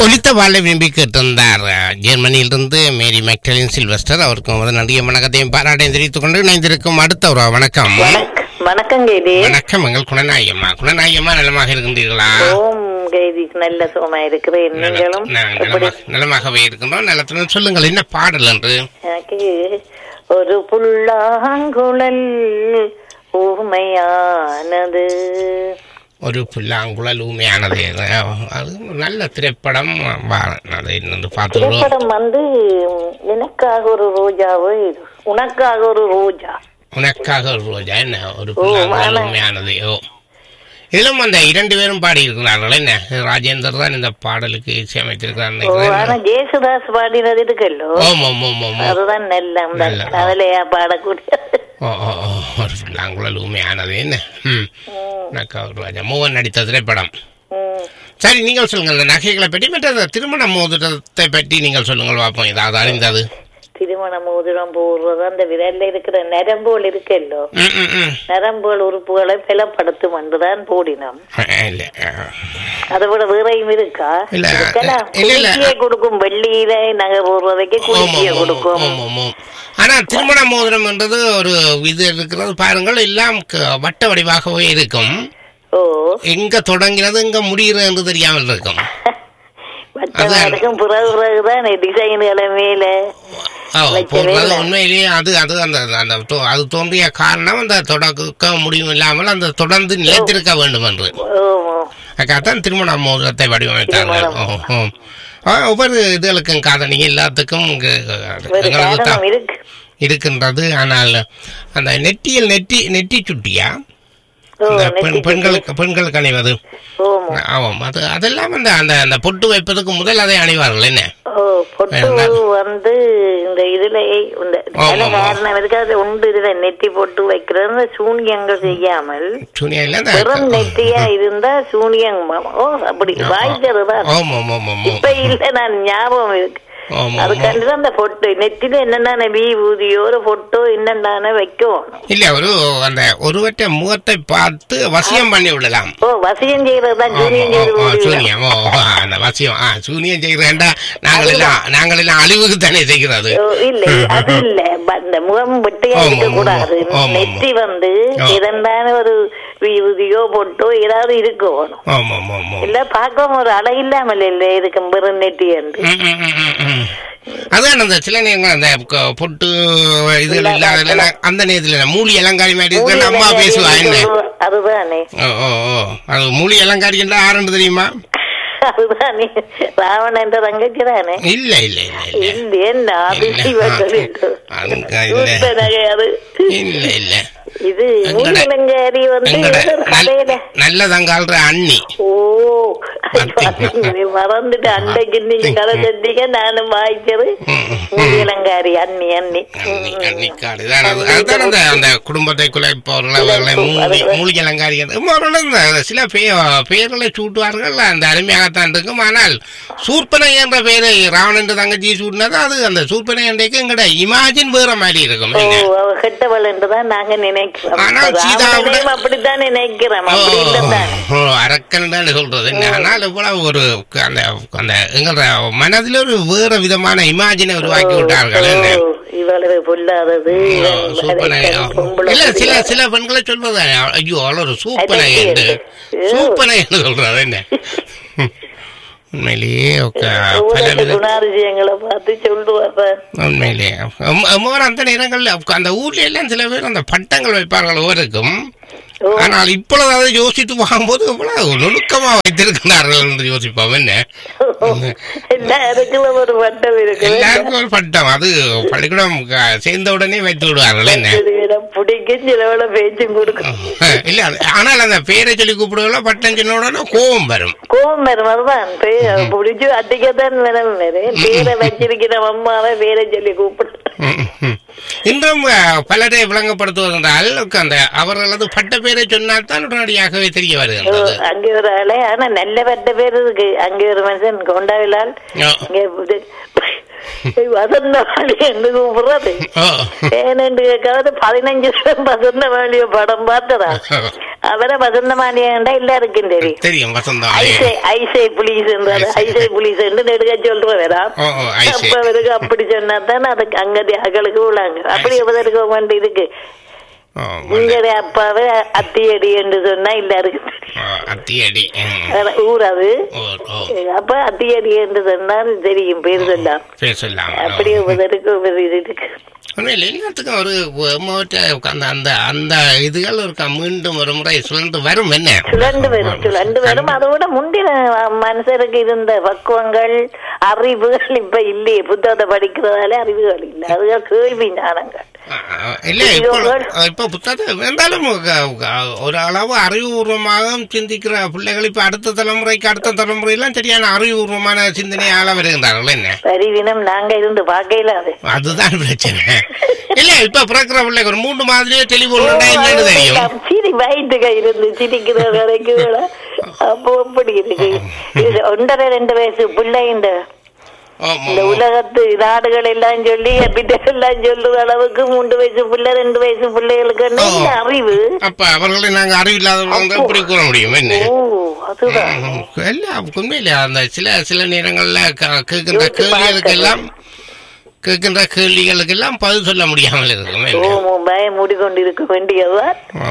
ஒலித்த வாழை விரும்பி கேட்டிருந்தார் ஜெர்மனியிலிருந்து மேரி மெக்டலின் சில்வஸ்டர் அவருக்கு முதல் நன்றிய வணக்கத்தையும் பாராட்டையும் தெரிவித்துக் கொண்டு இணைந்திருக்கும் அடுத்த ஒரு வணக்கம் வணக்கம் வணக்கம் கைதி வணக்கம் எங்கள் குணநாயகம்மா குணநாயகம்மா நலமாக இருக்கின்றீர்களா ஓம் கைதி நல்ல சுகமா இருக்கிறேன் நீங்களும் நல- எப்படி நலமாக- நலமாகவே இருக்கின்றோம் நலத்துடன் சொல்லுங்கள் என்ன பாடல் என்று எனக்கு ஒரு புல்லாங்குழல் ஊமையானது ஒரு புல்லாங்குழல் ஊமையானது அது ஒரு நல்ல திரைப்படம் வா- அதை வந்து பார்த்துக்கிறோம் திரைப்படம் வந்து எனக்காக ஒரு ரோஜாவை உனக்காக ஒரு ரோஜா உனக்காக ஒரு ரோஜா என்ன ஒரு புல்லாங்குழல் ஆனா- ஊமையானது ஓ இதிலும் அந்த இரண்டு பேரும் பாடி இருக்கிறார்கள் என்ன ராஜேந்தர் தான் இந்த பாடலுக்கு இசையமைத்திருக்கிறார் ஓ நினைக்கிறேன். ஆனா ஜேசுதாஸ் பாடினது இருக்கல்லோ ஓம் ஓம் ஓம் ஓம் ஓம். அதுதான் நல்ல அந்த நல்ல. அதுலயா பாடக்கூடிய ஓ ஓ ஓ ஒரு புல்லாங்குழல் ஊமையானது என்ன ம் உனக்காக ஒரு ரோஜா மூவன் நடித்த திரைப்படம் ம். சரி நீங்கள் சொல்லுங்கள் இந்த நகைகளை பற்றி மற்ற அந்த திருமண மோதிரத்தை பற்றி நீங்கள் சொல்லுங்கள் பார்ப்போம் ஏதாவது அறிந்தது திருமண மோதிரம் போடுறது அந்த விரல்ல இருக்கிற நரம்புகள் இருக்கல்லோ ம் ம் ம் நரம்புகள் உறுப்புகளை பலப்படுத்தும் என்றுதான் போடினோம் அஹ், இல்லை அஹ். அதை விட வேறையும் இருக்கா இல்ல, இருக்கலாம் இல்ல, இல்ல. குளிர்ச்சியை கொடுக்கும் வெள்ளியில நகை போடுறதுக்கு ஓம், குளிர்ச்சியை ஓம், கொடுக்கும் ஓம், ஓம், ஓம். ஆனா திருமண மோதிரம் என்றது ஒரு இது இருக்கிறது பாருங்கள் எல்லாம் க- வட்ட வடிவாகவே இருக்கும் ஓ எங்க தொடங்கினது எங்க முடிகிறது என்று தெரியாமல் இருக்கும் மற்றவா இருக்கும் பிறகு பிறகுதான் டிசைன்களை மேல ஆ, வைக்கவே போடுறது இல்லை. உண்மையிலேயே அது அது அந்த அந்த தோ- அது தோன்றிய காரணம் அந்த தொடக்க முடியும் இல்லாமல் அந்த தொடர்ந்து நிலைத்திருக்க வேண்டும் என்று ஓ அதுக்காகத்தான் திருமண மோதிரத்தை வடிவமைத்தார்கள் திருமணம். ஓ, ஓ. ஆ, ஒவ்வொரு இதுகளுக்கும் காதலிங்க எல்லாத்துக்கும் இங்கு ஒரு எங்களுக்கு காரணம் தான் இருக்கு இருக்கின்றது ஆனால் அந்த நெற்றியில் நெற்றி நெற்றி சுட்டியா ஓ இந்த பெண் நெத்தி பெண்களுக்கு பெண்களுக்கு அணிவது ஓமோ ஆமாம் அது அதெல்லாம் அந்த அந்த அந்த பொட்டு வைப்பதற்கு முதல் அதை அணிவார்கள் என்ன ஓ பொட்டு வேண்டாம். வந்து இந்த இதுல இந்த ஆமா, நல்ல ஆமா. காரணம் இருக்கு அது உண்டு இதுல நெத்தி போட்டு வைக்கிறது சூனியங்கள் செய்யாமல் துணியில அந்த வெறும் நெத்தியா இருந்தா சூனியம் ம- ஓ அப்படி வாய்க்கிறதுதான் ஆமாம் ஆமாம் ஆமாம் இப்ப இல்ல நான் ஞாபகம் இருக்கு ஆமாம் அதுக்காண்டிதான் அந்த பொட்டு நெத்தில என்னென்ன வீபூதியோ ஒரு பொட்டோ என்னென்ன வைக்கும் இல்ல ஒரு அந்த ஒருவற்ற முகத்தை பார்த்து வசியம் பண்ணி விடலாம் ஓ வசியம் செய்யறதுதான் ஆமா, சூனியம் ஆ, செய்யறது ஆ, ஊதியம். சூனியம் ஓ ஆ, அந்த வசியம் ஆ சூனியம் செய்கிறேன்டா நாங்கள் எல்லாம் நாங்கள் எல்லாம் அழிவுக்கு தானே செய்கிறது ஓ, இல்ல அது இல்ல ப- அந்த முகம் வெட்டையா ஆமா, இருக்க கூடாது ஆமா, ஆமா. நெத்தி வந்து ஆ. எதண்டான ஒரு விபூதியோ பொட்டோ ஏதாவது இருக்கணும் ஆமாம் ஆமாம் இல்ல பார்க்கவும் ஒரு அழகில்லாமல் இல்ல இருக்கும் வெறும் நெத்தி என்று ம், ம், ம், ம், ம். அதான் அந்த சில நேரங்கள் அந்த க- பொட்டு இது இல்ல, இல்லாத இல்ல. அந்த நேரத்துல மூலி அலங்காரி மாதிரி இருக்கு அம்மா பேசுவா என்ன அதுதானே ஓ ஓ ஓ அது மூலி அலங்காரி என்றா ஆரண்டு தெரியுமா அதுதானே ராவணன் என்ற தங்கச்சி தானே இல்ல இல்ல இல்ல இல்ல இல்ல என்ன அது இல்ல. சிவன் சொல்லிட்டு. அதுங்க இல்ல. சூத்த நகை அது இல்ல இல்ல இது எங்கட- நீலங்கரி வந்து எங்கட ஏதோ ஒரு கதையில நல்- நல்லதங்கால்ற அண்ணி ஓ பாத்தீங்களா? நீ மறந்துட்டு அன்றைக்கு நீங்க கதை செஞ்சீங்க நானும் வாய்ச்சது ம், ம். மூலியலங்காரி அண்ணி அண்ணி அண்ணி அன்னிக்காடு தான் அது அதுதான் அந்த அந்த குடும்பத்தை குலைப்பவர்கள் அவர்களை மூலி மூலிகை அலங்காரி அவர்கள் இந்த சில பெய பெயர்களை சூட்டுவார்கள் அந்த அருமையாகத்தான் இருக்கும் ஆனால் சூர்பனை என்ற பெயரை ராவணன் தங்கச்சி சூட்டினது அது அந்த சூர்பனை என்றைக்கு எங்கட இமேஜின் வேற மாதிரி இருக்கும் ஓ என்ன? அவ கெட்டவள் என்றுதான் நாங்க நினைக்கிறோம் ஆனா இப்ப சீதாவோட- ராவணனையும் அப்படித்தான் நினைக்கிறோம் அப்படி ஓ, இல்லதான் ஓ, அரக்கன் தான் சொல்றது என்ன? ஆனால் இவ்வளவு ஒரு அந்த அந்த எங்கள மனதில் ஒரு வேற விதமான இமேஜினை உருவாக்கி விட்டார்கள் என்ன? ஓ, இவ்வளவு பொல்லாதது ஓ, இவன் சூப்பனை வரைக்கும் பொம்பளை இல்ல சில பிள்ளை. சில பெண்களை சொல்றது ஐயோ அவ்வளோ ஒரு சூப்பனை அடக்கி என்று என்று. சூப்பனை என்று சொல்றது என்ன உண்மையிலேயே ஒக்க- பல ஊரத்து வித குணாதிசயங்களை பார்த்து சொல்லுவாப்ப உண்மையிலேயே அம்- அம்மோர் அந்த நேரங்கள்ல அந்த ஊர்ல எல்லாம் சில பேர் அந்த பட்டங்கள் வைப்பார்கள் ஒவ்வொருக்கும் ஓ. ஆனால் இப்பொழுது அதை யோசித்து பார்க்கும்போது இவ்வளவு நுணுக்கமா வைத்திருக்கிறார்கள் என்று யோசிப்போம் என்ன எல்லாருக்கும் ஒரு வட்டம் இருக்கு எல்லாருக்கும் ஒரு பட்டம் அது பள்ளிக்கூடம் க- சேர்ந்த உடனே வைத்து விடுவார்கள் என்ன இடம் பிடிக்கும் சிலவள பேச்சும் கொடுக்கும் இல்ல அது- ஆனால் அந்த பேரை சொல்லி கூப்பிடுவதில்ல பட்டம் சொன்ன உடனே கோபம் வரும் கோவம் வரும் அதுதான் பே- பிடிச்சு அடிக்கத்தான் வரும் வரும் பேரை வச்சிருக்கிற அம்மாவை பேரை சொல்லி கூப்பிடு ம், ம். இன்றும் அஹ், பலரை விளங்கப்படுத்துவதென்றால் அந்த அவர்களது பட்ட பேரை சொன்னால் தான் உடனடியாகவே தெரிய ஓ, வருகின்றது அங்க ஒரு ஆளு ஆனா நல்ல பட்ட பேர் இருக்கு அங்க ஒரு மனுஷன் கொண்டாவிலால் ஓ. இங்க இது வசந்த வாழி என்று கூப்பிடுறது ஓ ஏனென்று கேட்காவது பதினஞ்சு வருஷம் வசந்த வாழிய படம் பார்த்ததா அவரை வசந்த மாளிகா எல்லாருக்கும் தெரியும் தெரியும் வசந்தம் ஐசை ஐசை புலிஸ் என்றாரு ஐசை. ஐசை புலிஸ் என்று நெடுக சொல்றவரா ஓ ஓ ஐசே அப்ப அவருக்கு அப்படி சொன்னா தானே அதுக்கு அங்கதி அகளுக்கு உள்ளாங்க அப்படி அவருக்கு வேண்டி இருக்கு ஓ உங்களுடைய அப்பாவை அத்தியடி என்று சொன்னா எல்லாருக்கும் தெரியும் ஓ, அத்தியடி ம். வேற ஊர் அது ஓ ஓ அப்ப அத்தியடி என்று சொன்னால் தெரியும் பேர் சொல்லலாம் பேசலாம் அப்படி ஒவ்வொருக்கு ஒவ்வொரு இது இருக்கு உண்மையில் எல்லாத்துக்கும் ஒரு மோட்ட அந்த அந்த அந்த இதுகள் இருக்கா மீண்டும் ஒரு முறை சுழன்று வரும் என்ன சுழண்டு வரும் சுழண்டு வரும் அதோட முந்தின மனுஷருக்கு இருந்த பக்குவங்கள் அறிவுகள் இப்ப இல்லையே புத்தகத்தை படிக்கிறதால அறிவுகள் இல்லை அதுகள் கேள்வி ஞானங்கள் ஆ, ஆ, இல்ல இப்போ இப்போ புத்தகத்தை இருந்தாலும் க- க- ஒரு அளவு அறிவுபூர்வமாக சிந்திக்கிற பிள்ளைகள் இப்ப அடுத்த தலைமுறைக்கு அடுத்த தலைமுறையெல்லாம் சரியான அறிவுபூர்வமான சிந்தனையால வருகின்றார்கள் என்ன பரிவினம் நாங்க இருந்து பார்க்கல அது அதுதான் பிரச்சனை இல்ல இப்ப பிறக்கிற பிள்ளைக்கு ஒரு மூன்று மாதிரியே தெளிவு ஒண்ணுண்டா என்னன்னு தெரியும் சிரி வயிற்றுக இருந்து சிரிக்கிற வரைக்கும் கூட அப்போ அப்படி இருக்கு இது ஒன்றரை ரெண்டு வயசு பிள்ளை இந்த ஆமா, இந்த ஆமா. உலகத்து நாடுகள் எல்லாம் சொல்லி எபிட்டஸ் எல்லாம் சொல்லுற அளவுக்கு மூன்று வயசு பிள்ளை ரெண்டு வயசு பிள்ளைகளுக்கு என்ன ஓ. இந்த அறிவு அப்ப அவர்களை நாங்க அறிவில்லாதவங்க எப்படி கூற முடியும் என்ன ஓ அதுதான் எல்லாம் உண்மையில அந்த சில சில நேரங்கள்ல க- கேட்கின்ற யோசிச்சு கேள்விகளுக்கு எல்லாம் பார்க்கணும். கேட்கின்ற கேள்விகளுக்கு எல்லாம் பதில் சொல்ல முடியாமல் இருக்கும் என்ன? ஓ பயம் மூடிக்கொண்டிருக்க வேண்டியதுதான் ஓ.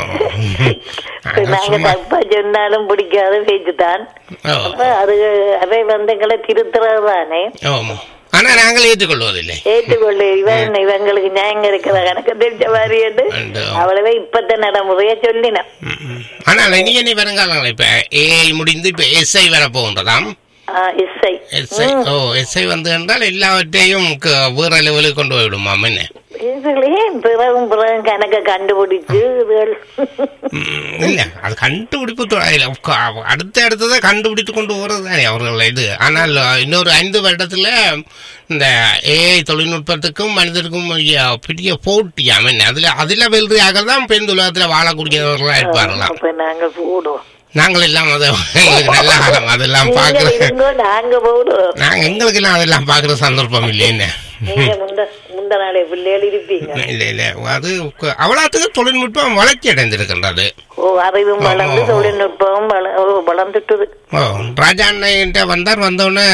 நாங்க சும்மா- தப்பா சொன்னாலும் பிடிக்காத பேச்சுதான் ஓ. அப்ப அது அவை வந்து எங்களை திருத்துறது தானே ஆமா. ஆனா நாங்கள் ஏற்றுக்கொள்வதில்லை ஏற்றுக்கொள்ள இவன் இவங்களுக்கு நியாயம் இருக்கிற கணக்கு தெரிஞ்ச மாதிரி என்று அண்டு. அவ்வளவே இப்பத்த நடைமுறைய சொல்லினேன் ம், ம். ஆனால் இனி இனி வருங்காலங்கள் இப்ப ஏஐ முடிந்து இப்ப எஸ்ஐ வர போகின்றதாம் இசை எஸ்ஐ ஓ எஸ்ஐ வந்து என்றால் எல்லாவற்றையும் க- வேற லெவலுக்கு கொண்டு போய்விடுமாம் என்ன இதுலயே பிறகும் பிறகும் கணக்க கண்டுபிடிச்சு இதுகள் ம், இல்ல அது கண்டுபிடிப்பு தொ- இல்ல, க- அடுத்த அடுத்ததை கண்டுபிடித்து கொண்டு போறது தானே அவர்கள் இது ஆனால் இன்னொரு ஐந்து வருடத்துல இந்த ஏஐ தொழில்நுட்பத்துக்கும் மனிதருக்கும் ஐயா, பெரிய போட்டியாம் என்ன அதுல அதுல வெல்றியாக தான் பெண் உலகத்துல வாழக்கூடியவர்களா இருப்பார்களாம் அப்ப நாங்க போடுவோம் நாங்கள் எல்லாம் அதை எங்களுக்கு நல்ல காலம் அதெல்லாம் நீங்க பாக்குற இருங்கோ நாங்க போடுவோம் நாங்க எங்களுக்கு எல்லாம் அதெல்லாம் பாக்குற சந்தர்ப்பம் இல்லைன்னு நீங்க முந்த முந்த நாளே பிள்ளைகள் இருப்பீங்க இல்ல இல்ல அது க- அவ்வளவுக்கு தொழில்நுட்பம் வளர்ச்சி அடைந்திருக்கின்றது ஓ அறிவும் வளர்ந்து தொழில்நுட்பமும் வள- ஓ, வளர்ந்துட்டுது ஓ ராஜா அண்ணன்ட்ட வந்தார் வந்தோடனே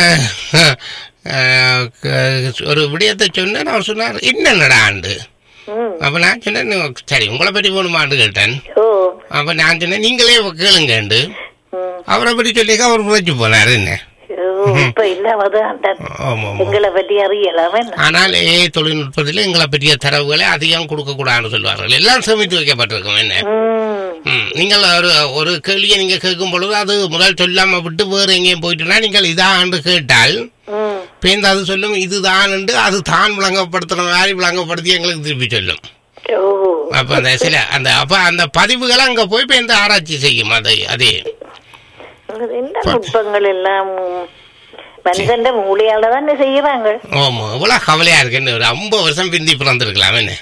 அஹ், க- ஒரு விடயத்தை சொன்னேன் அவர் சொன்னார் என்னடா ஆண்டு ம் அப்ப நான் சொன்னேன் "நீ- சரி உங்களை பற்றி போகணுமான்னு கேட்டேன் ஓ அப்ப நான் சொன்னேன் நீங்களே கேளுங்கண்டு ம் அவரை பற்றி சொல்லிக்க அவர் புழைச்சு போனாரு என்ன ஓ, இப்ப இல்லாமது அந்த ஆமா ஆமா எங்களை பற்றி அறியலாமே ஆனால் ஏ தொழில்நுட்பத்தில் எங்களை பற்றிய தரவுகளை அதிகம் கொடுக்க கூடாதுன்னு சொல்வார்கள் எல்லாம் சேமித்து வைக்கப்பட்டிருக்கும் என்ன ம் ம், நீங்கள் ஒரு ஒரு கேள்வியை நீங்க கேட்கும் பொழுது அது முதல் சொல்லாம விட்டு வேறு எங்கேயும் போயிட்டுனா நீங்கள் இதான்னு கேட்டால் ம் பேருந்து அது சொல்லும் இதுதான் என்று அது தான் விளங்கப்படுத்துற மாதிரி விளங்கப்படுத்தி எங்களுக்கு திருப்பி சொல்லும் ஓ அப்ப அந்த சில அந்த அப்ப அந்த பதிவுகளை அங்க போய் பேருந்து ஆராய்ச்சி செய்யும் அது அதே அது என்ன நுட்பங்கள் எல்லாம் மனிதன் மூளையால தானே செய்யறாங்க ஆமா இவ்வளவு கவலையா இருக்குன்னு ஒரு ஐம்பது வருஷம் பிந்தி பிறந்திருக்கலாம் என்ன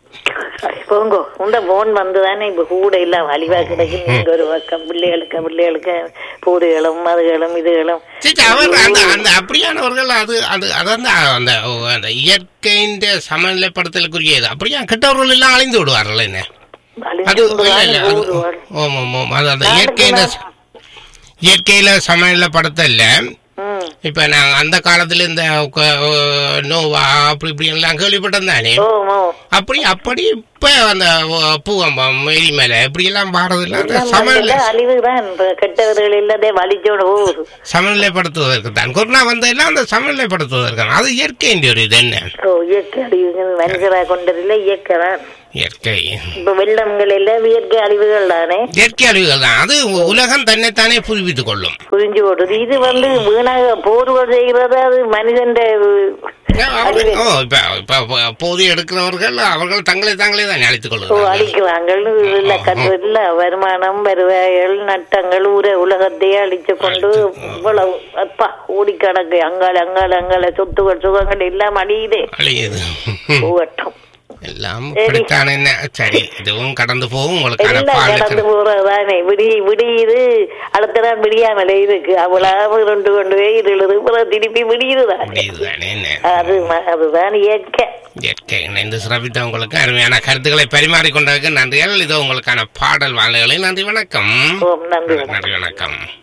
போங்கோ இந்த போன் வந்துதானே இப்ப கூட இல்ல வலிவா கிடைக்கு நீங்க ஒரு பக்கம் பிள்ளைகளுக்கு பிள்ளைகளுக்கு பூதுகளும் அதுகளும் இதுகளும் சரி அவர் அந்த அந்த அப்படியானவர்கள் அது அது அதான் அந்த அந்த இயற்கையின் சமநிலைப்படுத்தலுக்குரியது அப்படியா கெட்டவர்கள் எல்லாம் அழிந்து விடுவார்கள் என்ன அது அழிந்து இல்ல இல்ல அது போடுவாள். ஆமா ஆமா அது அந்த இயற்கையில இயற்கையில சமநிலைப்படுத்தல ம் இப்ப நான் அந்த காலத்துல இந்த க- நோவா அப்படி இப்படி எல்லாம் கேள்விப்பட்டேன் தானே ஓ ஓ அப்படி அப்படி இப்ப அந்த பூவம்பம் எரி மேல இப்படி எல்லாம் பாடுறதில்ல அந்த எல்லாம் சமநிலை மனிதன் அழிவுதான் இப்ப கெட்டவர்கள் இல்லாதே வலிச்சோட போகுது சமநிலைப்படுத்துவதற்கு தான் கொரோனா வந்ததெல்லாம் அந்த சமநிலைப்படுத்துவதற்கு தான். அது இயற்கையின் ஒரு இது என்ன ஓ இயற்கை அழிவுகள் மனிதரா கொண்டதில்லை இயற்கை தான் இயற்கை இப்ப வெள்ளங்கள் எல்லாம் இயற்கை அழிவுகள் தானே இயற்கை அழிவுகள் தான் அது உலகம் தன்னைத்தானே புதுப்பித்துக் கொள்ளும் புரிஞ்சு போடுது இது வந்து வீணாக போர்கள் செய்கிறது அது மனிதன் அவர்கள்- ஓ இப்ப இப்ப இப்ப போது எடுக்கிறவர்கள் அவர்கள் தங்களை தாங்களே தான் அழைத்துக் ஓ கொள்கிறார்கள் அழிக்கிறாங்க இல்ல கண்டு இல்ல வருமானம் வருவாய்கள் நட்டங்கள் ஊர உலகத்தையே அழிச்சு கொண்டு இவ்வளவு அப்பா கோடிக்கணக்கு அங்கால அங்கால அங்கால சொத்துகள் சுகங்கள் எல்லாம் அழியுதே அழியுது போகட்டும் எல்லாம் சரி. இப்படித்தான் என்ன சரி இதுவும் கடந்து போகும் உங்களுக்கான எல்லாம் பால் கடந்து போறதுதானே விடி விடியுது அடுத்த நாள் விடியாமலே இருக்கு அவ்வளவு ரெண்டு கொண்டு போய் இருளுது அப்புறம் திருப்பி விடியுதுதான் முடியுதுதானே என்ன அது ம- அதுதான் இயற்கை இயற்கை இணைந்து சிறப்பித்த உங்களுக்கு அருமையான கருத்துக்களை பரிமாறிக்கொண்டதுக்கு நன்றிகள் இதோ உங்களுக்கான பாடல் வாழ்களை நன்றி வணக்கம் ஓம் நன்றி வணக்கம். நன்றி வணக்கம்